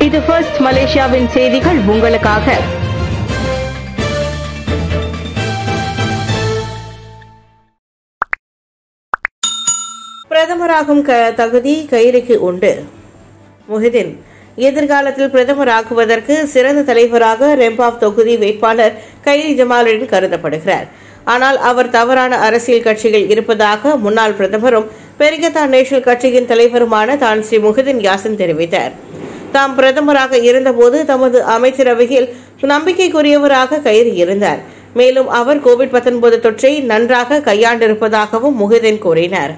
இது ஃபர்ஸ்ட் மலேசியாவின் செய்திகள் உங்களுக்காக பிரதமராகும் க- தகுதி கயிறுக்கு உண்டு முஹிதீன் எதிர்காலத்தில் பிரதமர் ஆக்குவதற்கு சிறந்த தலைவராக ரெம்பாப் தொகுதி வேட்பாளர் கைரி ஜமாலுடன் கருதப்படுகிறார் ஆனால் அவர் தவறான அரசியல் கட்சியில் இருப்பதாக முன்னாள் பிரதமரும் பெரிகத்தான் நேஷனல் கட்சியின் தலைவருமான தான் ஸ்ரீ முஹிதீன் யாசின் தெரிவித்தார் தாம் பிரதமராக இருந்தபோது தமது அமைச்சரவையில் நம்பிக்கைக்குரியவராக கைரி இருந்தார் மேலும் அவர் கோவிட் 19 தொற்றை நன்றாக கையாண்டிருப்பதாகவும் முஹிதீன் கூறினார்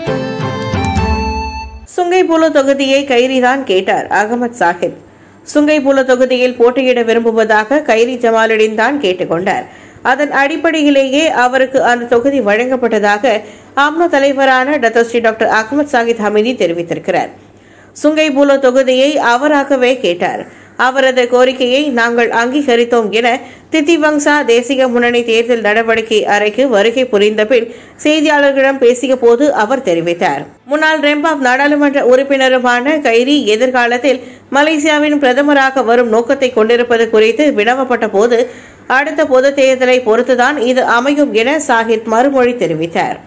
சுங்கைபுலு தொகுதியை கைரிதான் கேட்டார் அகமது சாஹிப் சுங்கைபுலு தொகுதியில் போட்டியிட விரும்புவதாக கைரி ஜமாலுடன் தான் கேட்டுக்கொண்டார் அதன் அடிப்படையிலேயே அவருக்கு அந்த தொகுதி வழங்கப்பட்டதாக அம்னோ தலைவரான Datuk Seri doctor Ahmad Zahid Hamidi தெரிவித்திருக்கிறார் சுங்கைபுலோ தொகுதியை அவராகவே கேட்டார் அவரது கோரிக்கையை நாங்கள் அங்கீகரித்தோம் என தித்திவங்சா தேசிய முன்னணி தேர்தல் நடவடிக்கை அறைக்கு வருகை புரிந்த பின் செய்தியாளர்களிடம் பேசிய போது அவர் தெரிவித்தார் முன்னாள் ரெம்பாப் நாடாளுமன்ற உறுப்பினருமான கைரி எதிர்காலத்தில் மலேசியாவின் பிரதமராக வரும் நோக்கத்தை கொண்டிருப்பது குறித்து வினவப்பட்ட போது அடுத்த பொது தேர்தலை பொறுத்துதான் இது அமையும் என சாஹித் மறுமொழி தெரிவித்தார்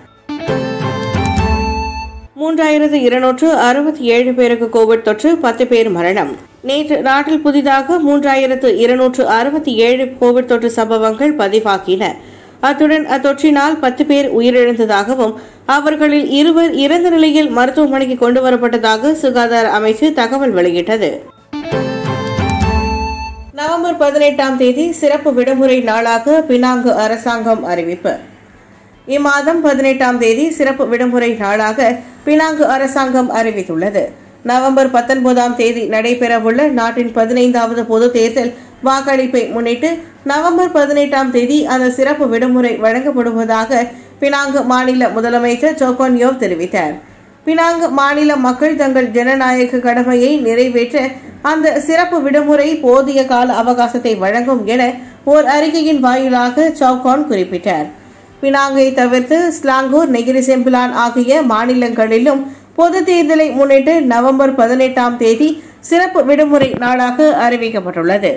மூன்றாயிரத்து இருநூற்று அறுபத்தி ஏழு பேருக்கு கோவிட் தொற்று பத்து பேர் மரணம் நேற்று நாட்டில் புதிதாக மூன்றாயிரத்து இருநூற்று அறுபத்தி ஏழு கோவிட் தொற்று சம்பவங்கள் பதிவாகின அத்துடன் அத்தொற்றினால் பத்து பேர் உயிரிழந்ததாகவும் அவர்களில் இருவர் இறந்த நிலையில் மருத்துவமனைக்கு கொண்டு வரப்பட்டதாக சுகாதார அமைச்சு தகவல் வெளியிட்டது நவம்பர் பதினெட்டாம் தேதி சிறப்பு விடுமுறை நாளாக பினாங்கு அரசாங்கம் அறிவிப்பு இம்மாதம் பதினெட்டாம் தேதி சிறப்பு விடுமுறை நாளாக பினாங்கு அரசாங்கம் அறிவித்துள்ளது நவம்பர் பத்தொன்பதாம் தேதி நடைபெறவுள்ள நாட்டின் பதினைந்தாவது பொது தேர்தல் வாக்களிப்பை முன்னிட்டு நவம்பர் பதினெட்டாம் தேதி அந்த சிறப்பு விடுமுறை வழங்கப்படுவதாக பினாங்கு மாநில முதலமைச்சர் சோகோன்யோவ் தெரிவித்தார் பினாங்கு மாநில மக்கள் தங்கள் ஜனநாயக கடமையை நிறைவேற்ற அந்த சிறப்பு விடுமுறை போதிய கால அவகாசத்தை வழங்கும் என ஓர் அறிக்கையின் வாயிலாக சவுகான் குறிப்பிட்டார் பினாங்கை தவிர்த்து ஸ்லாங்கூர் நெகிரி செம்பிலான் ஆகிய மாநிலங்களிலும் பொது தேர்தலை முன்னிட்டு நவம்பர் பதினெட்டாம் தேதி சிறப்பு விடுமுறை நாளாக அறிவிக்கப்பட்டுள்ளது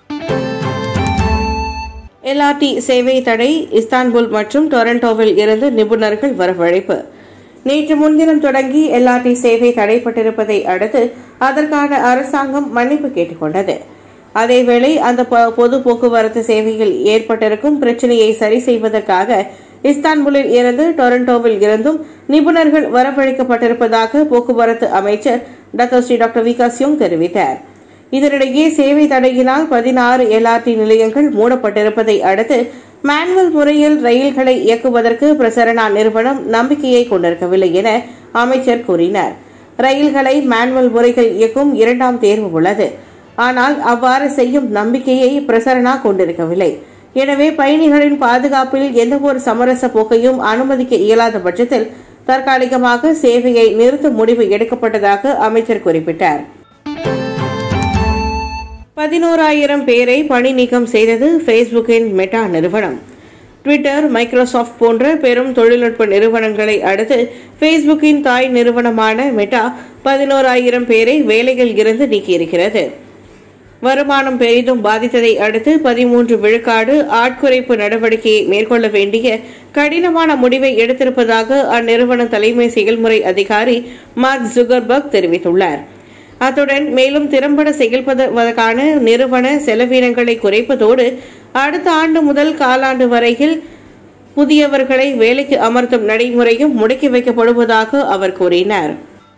எல்ஆர்டி சேவை தடை இஸ்தான்புல் மற்றும் டொரண்டோவில் இருந்து நிபுணர்கள் வரவழைப்பு நேற்று முன்தினம் தொடங்கி எல்ஆர்டி சேவை தடைப்பட்டிருப்பதை அடுத்து அதற்கான அரசாங்கம் மன்னிப்பு கேட்டுக்கொண்டது அதேவேளை அந்த பொ- பொது போக்குவரத்து சேவையில் ஏற்பட்டிருக்கும் பிரச்சனையை சரி செய்வதற்காக இஸ்தான்புலில் இருந்து டொரண்டோவில் இருந்தும் நிபுணர்கள் வரவழைக்கப்பட்டிருப்பதாக போக்குவரத்து அமைச்சர் டாக்டர் ஸ்ரீ டாக்டர் விகாஸ் யோங் தெரிவித்தார் இதனிடையே சேவை தடையினால் பதினாறு எல்ஆர்டி நிலையங்கள் மூடப்பட்டிருப்பதை அடுத்து மேனுவல் முறையில் ரயில்களை இயக்குவதற்கு பிரசரணா நிறுவனம் நம்பிக்கையை கொண்டிருக்கவில்லை என அமைச்சர் கூறினார் ரயில்களை மேனுவல் முறைகள் இயக்கும் இரண்டாம் தேர்வு உள்ளது ஆனால் அவ்வாறு செய்யும் நம்பிக்கையை பிரசரணா கொண்டிருக்கவில்லை எனவே பயணிகளின் பாதுகாப்பில் எந்தவொரு சமரச போக்கையும் அனுமதிக்க இயலாத பட்சத்தில் தற்காலிகமாக சேவையை நிறுத்தும் முடிவு எடுக்கப்பட்டதாக அமைச்சர் குறிப்பிட்டார் பதினோராயிரம் பேரை பணி நீக்கம் செய்தது ஃபேஸ்புக்கின் மெட்டா நிறுவனம் ட்விட்டர் மைக்ரோசாஃப்ட் போன்ற பெரும் தொழில்நுட்ப நிறுவனங்களை அடுத்து ஃபேஸ்புக்கின் தாய் நிறுவனமான மெட்டா பதினோராயிரம் பேரை வேலையில் இருந்து நீக்கியிருக்கிறது வருமானம் பெரிதும் பாதித்ததை அடுத்து பதிமூன்று விழுக்காடு ஆட்குறைப்பு நடவடிக்கையை மேற்கொள்ள வேண்டிய கடினமான முடிவை எடுத்திருப்பதாக அந்நிறுவன தலைமை செயல்முறை அதிகாரி மார்க் ஜுகர்பர்க் தெரிவித்துள்ளார் அத்துடன் மேலும் திறம்பட செயல்படுவதற்கான நிறுவன செலவினங்களை குறைப்பதோடு அடுத்த ஆண்டு முதல் காலாண்டு வரையில் புதியவர்களை வேலைக்கு அமர்த்தும் நடைமுறையும் முடக்கி வைக்கப்படுவதாக அவர் கூறினார்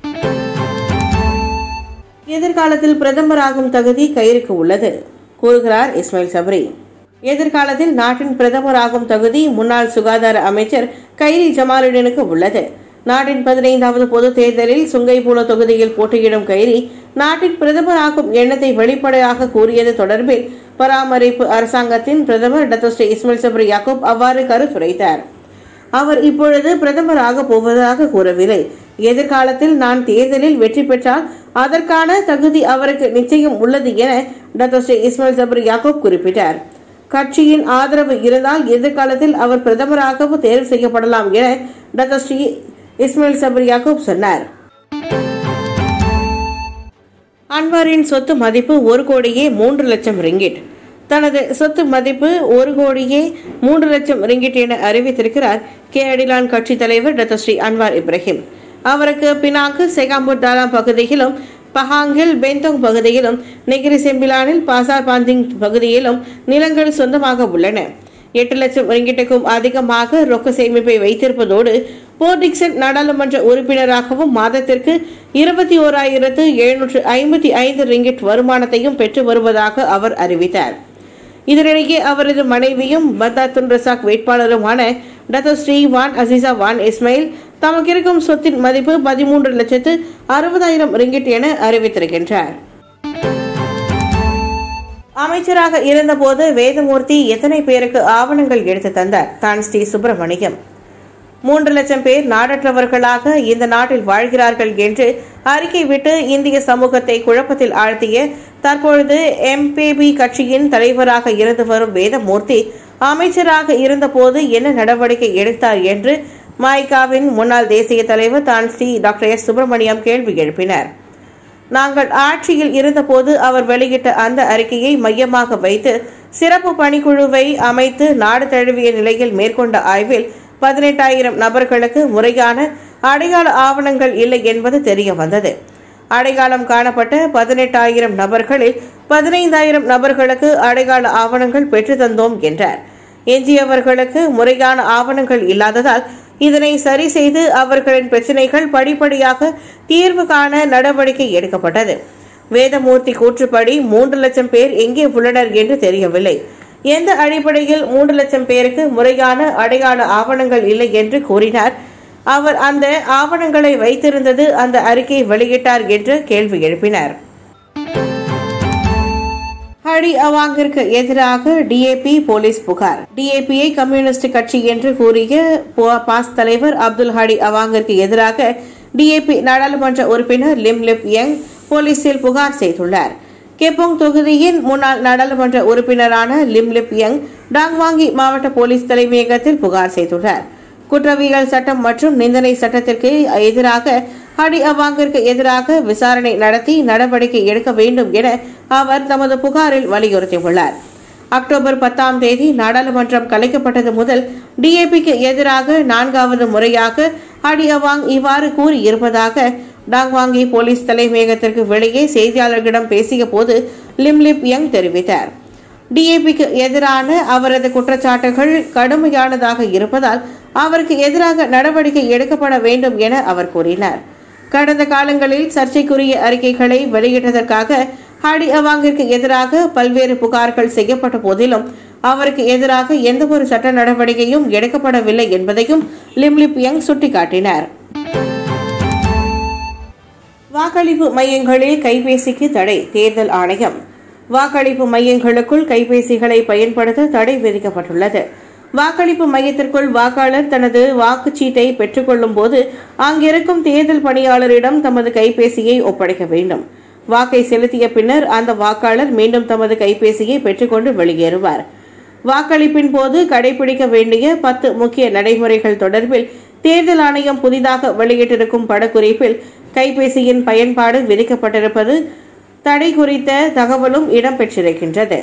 எதிர்காலத்தில் பிரதமராகும் தகுதி கயிறுக்கு உள்ளது கூறுகிறார் இஸ்மாயில் சப்ரி எதிர்காலத்தில் நாட்டின் பிரதமராகும் தகுதி முன்னாள் சுகாதார அமைச்சர் கைரி ஜமாலுடனுக்கு உள்ளது நாட்டின் பதினைந்தாவது பொது தேர்தலில் சுங்கைபூல தொகுதியில் போட்டியிடும் கைரி நாட்டின் பிரதமராகும் எண்ணத்தை வெளிப்படையாக கூறியது தொடர்பில் பராமரிப்பு அரசாங்கத்தின் பிரதமர் டத்தோஸ்ரீ இஸ்மாயில் சப்ரி யாக்கூப் அவ்வாறு கருத்துரைத்தார் அவர் இப்பொழுது பிரதமராக போவதாக கூறவில்லை எதிர்காலத்தில் நான் தேர்தலில் வெற்றி பெற்றால் அதற்கான தகுதி அவருக்கு நிச்சயம் உள்ளது என டாக்டர் ஸ்ரீ இஸ்மாயில் ஜபர் யாக்கூப் குறிப்பிட்டார் கட்சியின் ஆதரவு இருந்தால் எதிர்காலத்தில் அவர் பிரதமராகவும் தேர்வு செய்யப்படலாம் என doctor Seri Ismail Sabri Yaakob சொன்னார் அன்வாரின் சொத்து மதிப்பு ஒரு கோடியே மூன்று லட்சம் ரிங்கிட் தனது சொத்து மதிப்பு ஒரு கோடியே மூன்று லட்சம் ரிங்கிட் என அறிவித்திருக்கிறார் கே அடிலான் கட்சி தலைவர் டாக்டர் ஸ்ரீ அன்வார் இப்ராஹிம் அவருக்கு பினாக்கு செகாம்பூர் தாலாம் பகுதியிலும் பஹாங்கில் பெந்தோங் பகுதியிலும் நெகிரி செம்பிலானில் பாசார் பாந்திங் பகுதியிலும் நிலங்கள் சொந்தமாக உள்ளன எட்டு லட்சம் ரிங்கிட்டுக்கும் அதிகமாக ரொக்க சேமிப்பை வைத்திருப்பதோடு போர்டிக்சன் நாடாளுமன்ற உறுப்பினராகவும் மாதத்திற்கு இருபத்தி ஓராயிரத்து எழுநூற்று ஐம்பத்தி ஐந்து ரிங்கிட் வருமானத்தையும் பெற்று வருவதாக அவர் அறிவித்தார் இதனிடையே அவரது மனைவியும் பத்தாத்துன் ரசாக் வேட்பாளருமான Datuk Seri Wan Azizah Wan Ismail தமக்கு இருக்கும் சொத்தின் மதிப்பு பதிமூன்று லட்சத்து அறுபதாயிரம் ரிங்கிட் என அறிவித்திருக்கின்றார் அமைச்சராக இருந்தபோது வேதமூர்த்தி எத்தனை பேருக்கு ஆவணங்கள் எடுத்து தந்தார் தான் ஸ்ரீ சுப்பிரமணியம் மூன்று லட்சம் பேர் நாடற்றவர்களாக இந்த நாட்டில் வாழ்கிறார்கள் என்று அறிக்கை விட்டு இந்திய சமூகத்தை குழப்பத்தில் ஆழ்த்திய தற்பொழுது எம்பிபி கட்சியின் தலைவராக இருந்து வரும் வேதமூர்த்தி அமைச்சராக இருந்தபோது என்ன நடவடிக்கை எடுத்தார் என்று மாய்காவின் முன்னாள் தேசிய தலைவர் தான் ஸ்ரீ டாக்டர் எஸ் சுப்பிரமணியம் கேள்வி எழுப்பினார் நாங்கள் ஆட்சியில் இருந்தபோது அவர் வெளியிட்ட அந்த அறிக்கையை மையமாக வைத்து சிறப்பு பணிக்குழுவை அமைத்து நாடு தழுவிய நிலையில் மேற்கொண்ட ஆய்வில் பதினெட்டாயிரம் நபர்களுக்கு முறையான அடையாள ஆவணங்கள் இல்லை என்பது தெரிய வந்தது அடையாளம் காணப்பட்ட பதினெட்டாயிரம் நபர்களில் பதினைந்தாயிரம் நபர்களுக்கு அடையாள ஆவணங்கள் பெற்று தந்தோம் என்றார் எஞ்சியவர்களுக்கு முறையான ஆவணங்கள் இல்லாததால் இதனை சரி செய்து அவர்களின் பிரச்சினைகள் படிப்படியாக தீர்வு காண நடவடிக்கை எடுக்கப்பட்டது வேதமூர்த்தி கூற்றுப்படி மூன்று லட்சம் பேர் எங்கே உள்ளனர் என்று தெரியவில்லை எந்த அடிப்படையில் மூன்று லட்சம் பேருக்கு முறையான அடையாள ஆவணங்கள் இல்லை என்று கூறினார் அவர் அந்த ஆவணங்களை வைத்திருந்தது அந்த அறிக்கை வெளியிட்டார் என்று கேள்வி எழுப்பினார் ஹரி அவாங்கிற்கு எதிராக டிஏபி போலீஸ் புகார் டிஏபியை கம்யூனிஸ்ட் கட்சி என்று கூறிய போ- பாஸ் தலைவர் அப்துல் ஹடி அவாங்கிற்கு எதிராக டிஏபி நாடாளுமன்ற உறுப்பினர் லிம் லிப் யங் போலீசில் புகார் செய்துள்ளார் கெப்போங் தொகுதியின் முன்னாள் நாடாளுமன்ற உறுப்பினரான லிம் லிப் யங் டாங்வாங்கி மாவட்ட போலீஸ் தலைமையகத்தில் புகார் செய்துள்ளார் குற்றவியல் சட்டம் மற்றும் நிந்தனை சட்டத்திற்கு எதிராக ஹடி அவாங்கிற்கு எதிராக விசாரணை நடத்தி நடவடிக்கை எடுக்க வேண்டும் என அவர் தமது புகாரில் வலியுறுத்தியுள்ளார் அக்டோபர் பத்தாம் தேதி நாடாளுமன்றம் கலைக்கப்பட்டது முதல் டிஏபிக்கு எதிராக நான்காவது முறையாக ஹடி அவாங் இவ்வாறு கூறியிருப்பதாக டாங்வாங்கி போலீஸ் தலைமையகத்திற்கு வெளியே செய்தியாளர்களிடம் பேசிய போது லிம்லிப் யங் தெரிவித்தார் டிஏபிக்கு எதிரான அவரது குற்றச்சாட்டுகள் கடுமையானதாக இருப்பதால் அவருக்கு எதிராக நடவடிக்கை எடுக்கப்பட வேண்டும் என அவர் கூறினார் கடந்த காலங்களில் சர்ச்சைக்குரிய அறிக்கைகளை வெளியிட்டதற்காக ஹாடி அவாங்கிற்கு எதிராக பல்வேறு புகார்கள் செய்யப்பட்ட போதிலும் அவருக்கு எதிராக எந்தவொரு சட்ட நடவடிக்கையும் எடுக்கப்படவில்லை என்பதையும் லிம்லிப் யங் சுட்டிக்காட்டினார் வாக்களிப்பு மையங்களில் கைபேசிக்கு தடை தேர்தல் ஆணையம் வாக்களிப்பு மையங்களுக்குள் கைபேசிகளை பயன்படுத்த தடை விதிக்கப்பட்டுள்ளது வாக்களிப்பு மையத்திற்குள் வாக்காளர் தனது வாக்குச்சீட்டை பெற்றுக்கொள்ளும் போது அங்கிருக்கும் தேர்தல் பணியாளரிடம் தமது கைபேசியை ஒப்படைக்க வேண்டும் வாக்கை செலுத்திய பின்னர் அந்த வாக்காளர் மீண்டும் தமது கைபேசியை பெற்றுக்கொண்டு வெளியேறுவார் வாக்களிப்பின் போது கடைபிடிக்க வேண்டிய பத்து முக்கிய நடைமுறைகள் தொடர்பில் தேர்தல் ஆணையம் புதிதாக வெளியிட்டிருக்கும் படக்குறிப்பில் கைபேசியின் பயன்பாடு விதிக்கப்பட்டிருப்பது தடை குறித்த தகவலும் இடம்பெற்றிருக்கின்றது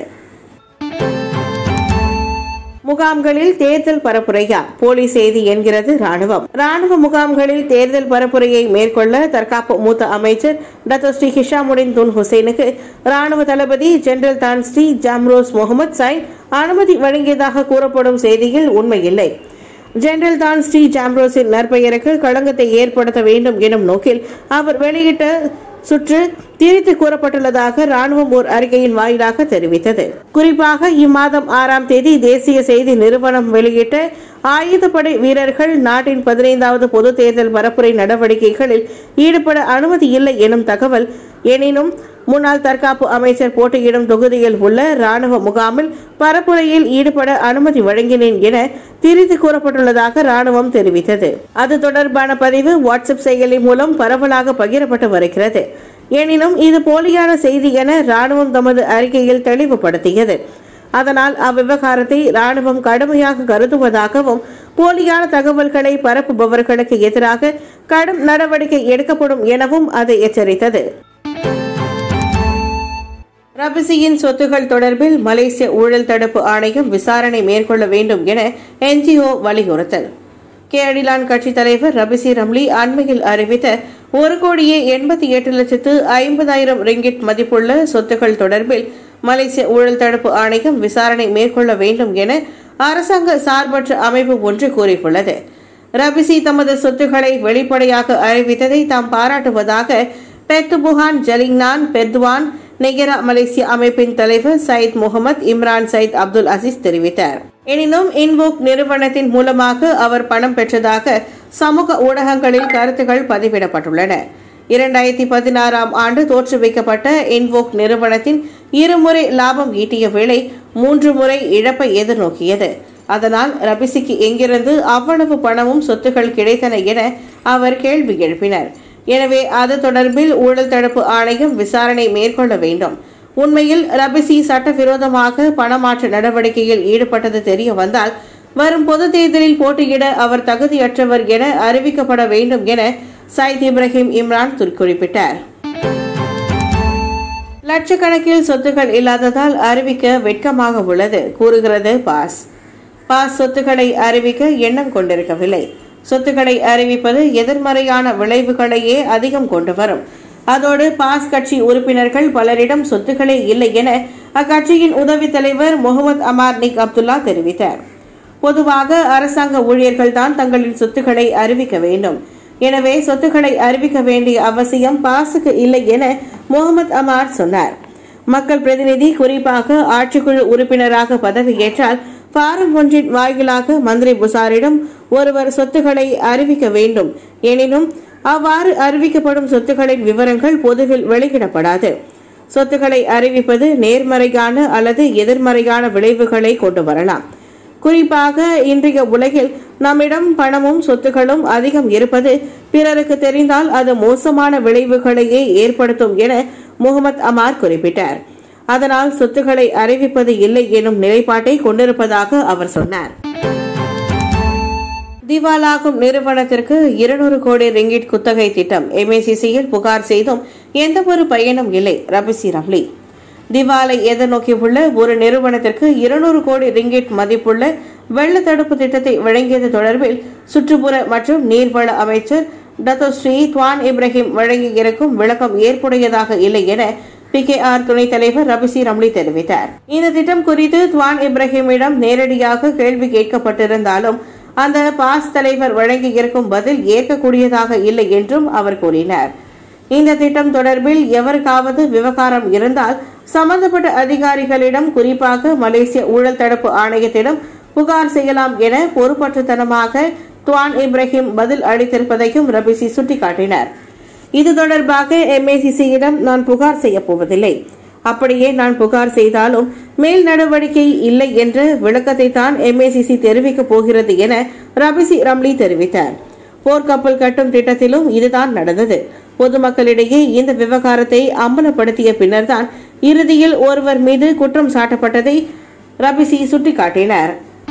முகாம்களில் தேர்தல் பரப்புரையா போலி செய்தி என்கிறது ராணுவம் ராணுவ முகாம்களில் தேர்தல் பரப்புரையை மேற்கொள்ள தற்காப்பு மூத்த அமைச்சர் டத்தோ ஸ்ரீ ஹிஷாமுடின் துன் ஹுசைனுக்கு ராணுவ தளபதி ஜெனரல் தான் ஸ்ரீ ஜாம்ரோஸ் முகமது சைன் அனுமதி வழங்கியதாக கூறப்படும் செய்தியில் உண்மையில்லை ஜெனரல் தான் ஸ்ரீ ஜாம்ரோஸின் நற்பெயருக்கு களங்கத்தை ஏற்படுத்த வேண்டும் எனும் நோக்கில் அவர் வெளியிட்ட சுற்று திரித்து கூறப்பட்டுள்ளதாக ராணுவம் ஓர் அறிக்கையின் வாயிலாக தெரிவித்தது குறிப்பாக இம்மாதம் ஆறாம் தேதி தேசிய செய்தி நிறுவனம் வெளியிட்ட ஆயுதப்படை வீரர்கள் நாட்டின் பதினைந்தாவது பொது தேர்தல் பரப்புரை நடவடிக்கைகளில் ஈடுபட அனுமதி இல்லை எனும் தகவல் எனினும் முன்னாள் தற்காப்பு அமைச்சர் போட்டியிடும் தொகுதியில் உள்ள ராணுவ முகாமில் பரப்புரையில் ஈடுபட அனுமதி வழங்கினேன் என திரித்து கூறப்பட்டுள்ளதாக ராணுவம் தெரிவித்தது அது தொடர்பான பதிவு வாட்ஸ்அப் செயலி மூலம் பரவலாக பகிரப்பட்டு வருகிறது எனினும் இது போலியான செய்தி என ராணுவம் தமது அறிக்கையில் தெளிவுபடுத்தியது அதனால் அவ்விவகாரத்தை ராணுவம் கடுமையாக கருதுவதாகவும் போலியான தகவல்களை பரப்புபவர்களுக்கு எதிராக கடும் நடவடிக்கை எடுக்கப்படும் எனவும் அது எச்சரித்தது ரபிசியின் சொத்துகள் தொடர்பில் மலேசிய ஊழல் தடுப்பு ஆணையம் விசாரணை மேற்கொள்ள வேண்டும் என என்ஜிஓ வலியுறுத்தல் கேடிலான் கட்சித் தலைவர் ரபிசி ரம்லி அண்மையில் அறிவித்த ஒரு கோடியே எண்பத்தி எட்டு லட்சத்து ஐம்பதாயிரம் ரிங்கிட் மதிப்புள்ள சொத்துக்கள் தொடர்பில் மலேசிய ஊழல் தடுப்பு ஆணையம் விசாரணை மேற்கொள்ள வேண்டும் என அரசாங்க சார்பற்ற அமைப்பு ஒன்று கூறியுள்ளது ரபிசி தமது சொத்துக்களை வெளிப்படையாக அறிவித்ததை தாம் பாராட்டுவதாக பெத்துபுகான் ஜலிங்னான் பெர்துவான் நெகரா மலேசிய அமைப்பின் தலைவர் சயித் முகமது இம்ரான் சயித் அப்துல் அசீஸ் தெரிவித்தார் எனினும் இன்வோக் நிறுவனத்தின் மூலமாக அவர் பணம் பெற்றதாக சமூக ஊடகங்களில் கருத்துகள் பதிவிடப்பட்டுள்ளன இரண்டாயிரத்தி பதினாறாம் ஆண்டு தோற்றுவிக்கப்பட்ட இன்வோக் நிறுவனத்தின் இருமுறை லாபம் ஈட்டிய வேளை மூன்று முறை இழப்பை எதிர்நோக்கியது அதனால் ரபிசிக்கு எங்கிருந்து அவ்வளவு பணமும் சொத்துக்கள் கிடைத்தன என அவர் கேள்வி எழுப்பினர் எனவே அது தொடர்பில் ஊழல் தடுப்பு ஆணையம் விசாரணை மேற்கொள்ள வேண்டும் உண்மையில் ரபிசி சட்டவிரோதமாக பணமாற்ற நடவடிக்கையில் ஈடுபட்டது தெரிய வந்தால் வரும் பொது தேர்தலில் போட்டியிட அவர் தகுதியற்றவர் என அறிவிக்கப்பட வேண்டும் என சயித் இப்ராஹிம் இம்ரான் குறிப்பிட்டார் லட்சக்கணக்கில் சொத்துக்கள் இல்லாததால் அறிவிக்க வெட்கமாக உள்ளது கூறுகிறது பாஸ் பாஸ் சொத்துக்களை அறிவிக்க எண்ணம் கொண்டிருக்கவில்லை சொத்துக்களை அறிவிப்பது எதிர்மறையான விளைவுகளையே அதிகம் கொண்டு வரும் அதோடு பாஸ் கட்சி உறுப்பினர்கள் பலரிடம் சொத்துக்களே இல்லை என அக்கட்சியின் உதவி தலைவர் முகமது அமார் நிக் அப்துல்லா தெரிவித்தார் பொதுவாக அரசாங்க ஊழியர்கள் தான் தங்களின் சொத்துக்களை அறிவிக்க வேண்டும் எனவே சொத்துக்களை அறிவிக்க வேண்டிய அவசியம் பாசுக்கு இல்லை என முகமது அமார் சொன்னார் மக்கள் பிரதிநிதி குறிப்பாக ஆட்சிக்குழு உறுப்பினராக பதவியேற்றால் ஃபாரம் ஒன்றின் வாயிலாக மந்திரி புசாரிடம் ஒருவர் சொத்துக்களை அறிவிக்க வேண்டும் எனினும் அவ்வாறு அறிவிக்கப்படும் சொத்துக்களின் விவரங்கள் பொதுவில் வெளியிடப்படாது சொத்துக்களை அறிவிப்பது நேர்மறையான அல்லது எதிர்மறையான விளைவுகளை கொண்டு வரலாம் குறிப்பாக இன்றைய உலகில் நம்மிடம் பணமும் சொத்துக்களும் அதிகம் இருப்பது பிறருக்கு தெரிந்தால் அது மோசமான விளைவுகளையே ஏற்படுத்தும் என முகமது அமார் குறிப்பிட்டார் அதனால் சொத்துக்களை அறிவிப்பது இல்லை எனும் நிலைப்பாட்டை கொண்டிருப்பதாக அவர் சொன்னார் திவாலாகும் நிறுவனத்திற்கு இருநூறு கோடி ரிங்கிட் குத்தகை திட்டம் எம்ஏசிசியில் புகார் செய்தும் எந்த ஒரு பயனும் இல்லை ரபிசி ரம்லி திவாலை எதிர்நோக்கியுள்ள ஒரு நிறுவனத்திற்கு இருநூறு கோடி ரிங்கிட் மதிப்புள்ள வெள்ள தடுப்பு திட்டத்தை வழங்கியது தொடர்பில் சுற்றுப்புற மற்றும் நீர்வள அமைச்சர் டத்தோஸ்ரீ துவான் இப்ராஹிம் வழங்கியிருக்கும் விளக்கம் ஏற்புடையதாக இல்லை என பி கே ஆர் துணைத் தலைவர் ரபிசி ரம்லி தெரிவித்தார் இந்த திட்டம் குறித்து துவான் இப்ராஹிமிடம் நேரடியாக கேள்வி கேட்கப்பட்டிருந்தாலும் அந்த பாஸ் தலைவர் வழங்கியிருக்கும் பதில் ஏற்கக்கூடியதாக இல்லை என்றும் அவர் கூறினார் இந்த திட்டம் தொடர்பில் எவருக்காவது விவகாரம் இருந்தால் சம்பந்தப்பட்ட அதிகாரிகளிடம் குறிப்பாக மலேசிய ஊழல் தடுப்பு ஆணையத்திடம் புகார் செய்யலாம் என பொறுப்பற்றுத்தனமாக துவான் இப்ராஹிம் பதில் அளித்திருப்பதையும் ரபிசி சுட்டிக்காட்டினார் இது தொடர்பாக எம்ஏசிசியிடம் நான் புகார் செய்யப் போவதில்லை அப்படியே நான் புகார் செய்தாலும் மேல் நடவடிக்கை இல்லை என்ற விளக்கத்தை தான் எம்ஏசிசி தெரிவிக்கப் போகிறது என ரபிசி ரம்லி தெரிவித்தார் போர்க்கப்பல் கட்டும் திட்டத்திலும் இதுதான் நடந்தது பொதுமக்களிடையே இந்த விவகாரத்தை அம்பலப்படுத்திய பின்னர்தான் இறுதியில் ஒருவர் மீது குற்றம் சாட்டப்பட்டதை ரபிசி சுட்டிக்காட்டினார்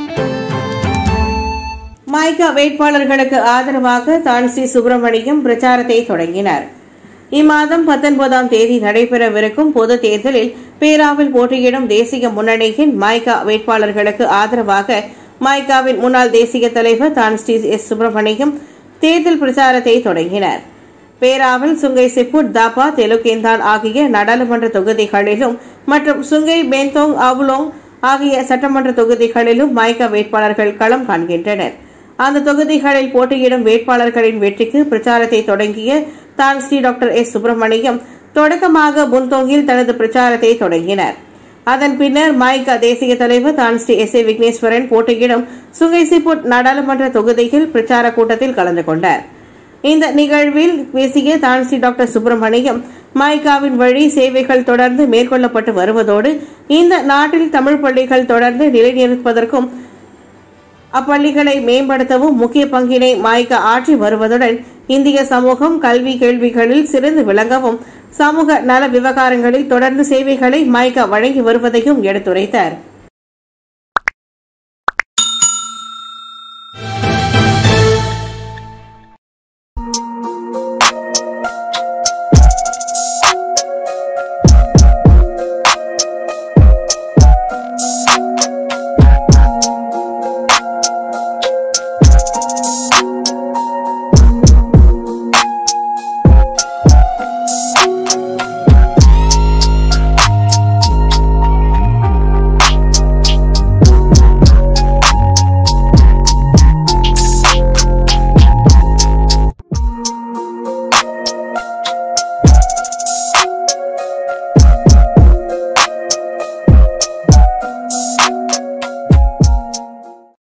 மைகா வேட்பாளர்களுக்கு ஆதரவாக தான்சி சுப்பிரமணியம் பிரச்சாரத்தை தொடங்கினார் இம்மாதம் பத்தொன்பதாம் தேதி நடைபெறவிருக்கும் பொது தேர்தலில் பேராவில் போட்டியிடும் தேசிய முன்னணியின் மைகா வேட்பாளர்களுக்கு ஆதரவாக மைகாவின் முன்னாள் தேசிய தலைவர் தான்ஸ்ரீ எஸ் சுப்பிரமணியம் தேர்தல் பிரச்சாரத்தை தொடங்கினார் பேராவில் சுங்கை சிப்புட் தாப்பா தெலுகேந்தான் ஆகிய நாடாளுமன்ற தொகுதிகளிலும் மற்றும் சுங்கை பென்தோங் அவுலோங் ஆகிய சட்டமன்ற தொகுதிகளிலும் மைகா வேட்பாளர்கள் களம் காண்கின்றனர் அந்த தொகுதிகளில் போட்டியிடும் வேட்பாளர்களின் வெற்றிக்கு பிரச்சாரத்தை தொடங்கிய தான் ஸ்ரீ டாக்டர் எஸ் சுப்பிரமணியம் தொடக்கமாக புந்தோங்கில் தனது பிரச்சாரத்தை தொடங்கினார் அதன் பின்னர் மைகா தேசிய தலைவர் தான் ஸ்ரீ எஸ் ஏ விக்னேஸ்வரன் போட்டியிடும் சுங்கைசிப்புட் நாடாளுமன்ற தொகுதியில் பிரச்சார கூட்டத்தில் கலந்து கொண்டார் இந்த நிகழ்வில் பேசிய தான்சி டாக்டர் சுப்பிரமணியம் மைகாவின் வழி சேவைகள் தொடர்ந்து மேற்கொள்ளப்பட்டு வருவதோடு இந்த நாட்டில் தமிழ் பள்ளிகள் தொடர்ந்து நிலைநிறுத்துவதற்கும் அப்பள்ளிகளை மேம்படுத்தவும் முக்கிய பங்கினை மாய்கா ஆற்றி வருவதுடன் இந்திய சமூகம் கல்வி கேள்விகளில் சிறந்து விளங்கவும் சமூக நல விவகாரங்களில் தொடர்ந்து சேவைகளை மாய்கா வழங்கி வருவதையும் எடுத்துரைத்தார்